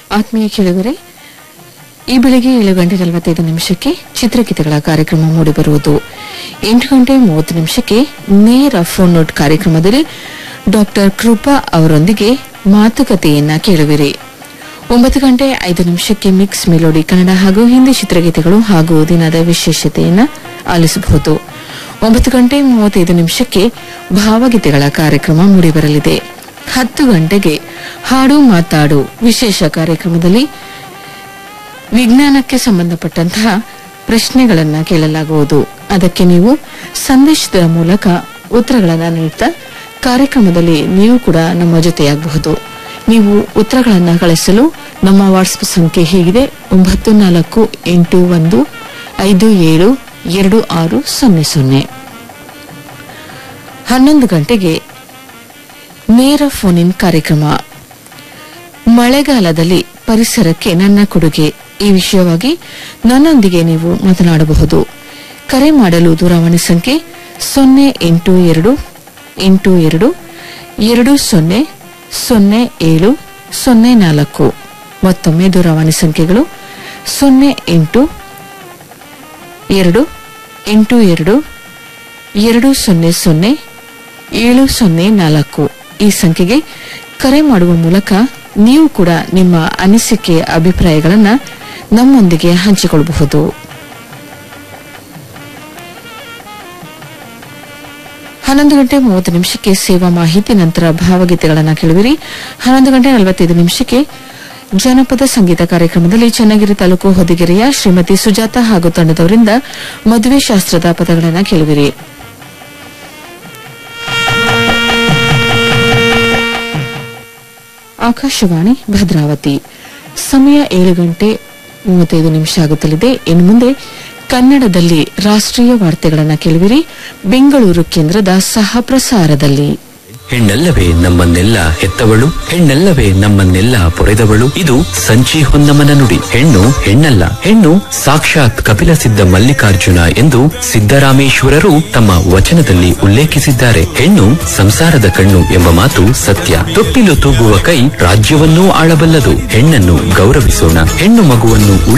ಆತ್ಮೀಯ ಕೇಳಿದರೆ ಈ ಬೆಳಿಗ್ಗೆ ಏಳು ಗಂಟೆ ನಲವತ್ತೈದು ನಿಮಿಷಕ್ಕೆ ಚಿತ್ರಗೀತೆಗಳ ಕಾರ್ಯಕ್ರಮ ಮೂಡಿಬರುವುದು ಎಂಟು ಗಂಟೆ ಮೂವತ್ತು ನಿಮಿಷಕ್ಕೆ ನೇರ ಫೋನ್ ನೋಟ್ ಕಾರ್ಯಕ್ರಮದಲ್ಲಿ ಡಾಕ್ಟರ್ ಕೃಪಾ ಅವರೊಂದಿಗೆ ಮಾತುಕತೆಯನ್ನ ಕೇಳುವಿರಿ ಒಂಬತ್ತು ಗಂಟೆ ಐದು ನಿಮಿಷಕ್ಕೆ ಮಿಕ್ಸ್ ಮೆಲೋಡಿ ಕನ್ನಡ ಹಾಗೂ ಹಿಂದಿ ಚಿತ್ರಗೀತೆಗಳು ಹಾಗೂ ದಿನದ ವಿಶೇಷತೆಯನ್ನ ಆಲಿಸಬಹುದು ಒಂಬತ್ತು ಗಂಟೆ ಮೂವತ್ತೈದು ನಿಮಿಷಕ್ಕೆ ಭಾವಗೀತೆಗಳ ಕಾರ್ಯಕ್ರಮ ಮೂಡಿಬರಲಿದೆ ಹತ್ತು ಗಂಟೆಗೆ ಹಾಡು ಮಾತಾಡು ವಿಶೇಷ ಕಾರ್ಯಕ್ರಮದಲ್ಲಿ ವಿಜ್ಞಾನಕ್ಕೆ ಸಂಬಂಧಪಟ್ಟಂತಹ ಪ್ರಶ್ನೆಗಳನ್ನ ಕೇಳಲಾಗುವುದು ಅದಕ್ಕೆ ನೀವು ಸಂದೇಶದ ಮೂಲಕ ಉತ್ತರಗಳನ್ನು ನೀಡುತ್ತಾ ಕಾರ್ಯಕ್ರಮದಲ್ಲಿ ನೀವು ಕೂಡ ನಮ್ಮ ಜೊತೆಯಾಗಬಹುದು ನೀವು ಉತ್ತರಗಳನ್ನು ಕಳಿಸಲು ನಮ್ಮ ವಾಟ್ಸ್ಆಪ್ ಸಂಖ್ಯೆ ಹೀಗಿದೆ ಒಂಬತ್ತು ನಾಲ್ಕು ಎಂಟು ಒಂದು ಐದು ಏಳು ಎರಡು ಆರು ಸೊನ್ನೆ ಸೊನ್ನೆ ಹನ್ನೊಂದು ಗಂಟೆಗೆ ನೇರ ಫೋನ್ ಇನ್ ಕಾರ್ಯಕ್ರಮ ಮಳೆಗಾಲದಲ್ಲಿ ಪರಿಸರಕ್ಕೆ ನನ್ನ ಕೊಡುಗೆ ಈ ವಿಷಯವಾಗಿ ನನ್ನೊಂದಿಗೆ ನೀವು ಮಾತನಾಡಬಹುದು ಕರೆ ಮಾಡಲು ದೂರವಾಣಿ ಸಂಖ್ಯೆ ಸೊನ್ನೆ ಎಂಟು ಎರಡು ಎಂಟು ಎರಡು ಎರಡು ಸೊನ್ನೆ ಸೊನ್ನೆ ಏಳು ಸೊನ್ನೆ ನಾಲ್ಕು ಮತ್ತೊಮ್ಮೆ ದೂರವಾಣಿ ಸಂಖ್ಯೆಗಳು ಸೊನ್ನೆ ಎಂಟು ಎರಡು ಎಂಟು ಎರಡು ಎರಡು ಸೊನ್ನೆ ಸೊನ್ನೆ ಏಳು ಸೊನ್ನೆ ನಾಲ್ಕು ಈ ಸಂಖ್ಯೆಗೆ ಕರೆ ಮಾಡುವ ಮೂಲಕ ನೀವು ಕೂಡ ನಿಮ್ಮ ಅನಿಸಿಕೆ ಅಭಿಪ್ರಾಯಗಳನ್ನು ನಮ್ಮೊಂದಿಗೆ ಹಂಚಿಕೊಳ್ಳಬಹುದು ಹನ್ನೊಂದು ಗಂಟೆ ಮೂವತ್ತು ನಿಮಿಷಕ್ಕೆ ಸೇವಾ ಮಾಹಿತಿ ನಂತರ ಭಾವಗೀತೆಗಳನ್ನು ಕೇಳುವಿರಿ ಹನ್ನೊಂದು ಗಂಟೆ ನಲವತ್ತೈದು ನಿಮಿಷಕ್ಕೆ ಜನಪದ ಸಂಗೀತ ಕಾರ್ಯಕ್ರಮದಲ್ಲಿ ಚನ್ನಗಿರಿ ತಾಲೂಕು ಹೊದಿಗೆರೆಯ ಶ್ರೀಮತಿ ಸುಜಾತ ಹಾಗೂ ತಂಡದವರಿಂದ ಮದುವೆ ಶಾಸ್ತ್ರದ ಪದಗಳನ್ನು ಕೇಳುವಿರಿ ಆಕಾಶವಾಣಿ ಭದ್ರಾವತಿ ಸಮಯ ಏಳು ಗಂಟೆ ಮೂವತ್ತೈದು ನಿಮಿಷ ಆಗುತ್ತಲಿದೆ ಇನ್ನು ಮುಂದೆ ಕನ್ನಡದಲ್ಲಿ ರಾಷ್ಟ್ರೀಯ ವಾರ್ತೆಗಳನ್ನು ಕೇಳುವಿರಿ ಬೆಂಗಳೂರು ಕೇಂದ್ರದ ಸಹ ಪ್ರಸಾರದಲ್ಲಿ ಹೆಣ್ಣಲ್ಲವೇ ನಮ್ಮನ್ನೆಲ್ಲ ಹೆತ್ತವಳು ಹೆಣ್ಣಲ್ಲವೇ ನಮ್ಮನ್ನೆಲ್ಲ ಪೊರೆದವಳು ಇದು ಸಂಚಿ ಹೊನ್ನಮನ ನುಡಿ ಹೆಣ್ಣು ಹೆಣ್ಣಲ್ಲ ಹೆಣ್ಣು ಸಾಕ್ಷಾತ್ ಕಪಿಲ ಸಿದ್ಧ ಮಲ್ಲಿಕಾರ್ಜುನ ಎಂದು ಸಿದ್ದರಾಮೇಶ್ವರರು ತಮ್ಮ ವಚನದಲ್ಲಿ ಉಲ್ಲೇಖಿಸಿದ್ದಾರೆ ಹೆಣ್ಣು ಸಂಸಾರದ ಕಣ್ಣು ಎಂಬ ಮಾತು ಸತ್ಯ ತೊಟ್ಟಿಲು ತೂಗುವ ಕೈ ರಾಜ್ಯವನ್ನೂ ಆಳಬಲ್ಲದು ಹೆಣ್ಣನ್ನು ಗೌರವಿಸೋಣ ಹೆಣ್ಣು ಮಗುವನ್ನು ಉಳಿ